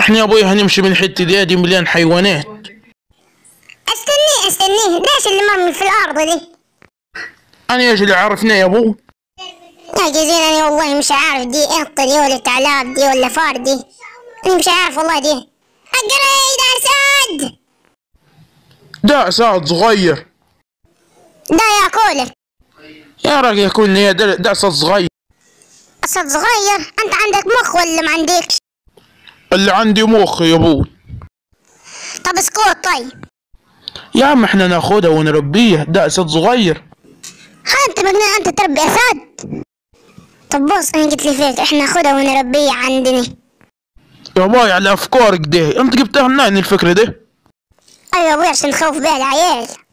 احنا يا ابوي هنمشي من الحته دي دي مليان حيوانات استنيه استنيه ليش اللي مرمي في الارض دي انا ايش اللي عرفنا يا ابو يا جزيل انا والله مش عارف دي قطة دي ولا تعلاب دي ولا فار دي انا مش عارف والله دي القريد اسد ده ساعد صغير ده ياكلك يا راجل يكون هي ده ده ساعد صغير اسد صغير انت عندك مخ ولا ما عندكش اللي عندي مخ يا ابو طب اسكت طيب يا عم احنا ناخدها ونربيها ده اسد صغير ها انت مجنون انت تربي اسد طب بص انا قلت لي فيك احنا ناخدها ونربيها عندنا يا باي على افكارك ده انت جبتها منين الفكره دي ايوه يا ابوي عشان نخوف بيها العيال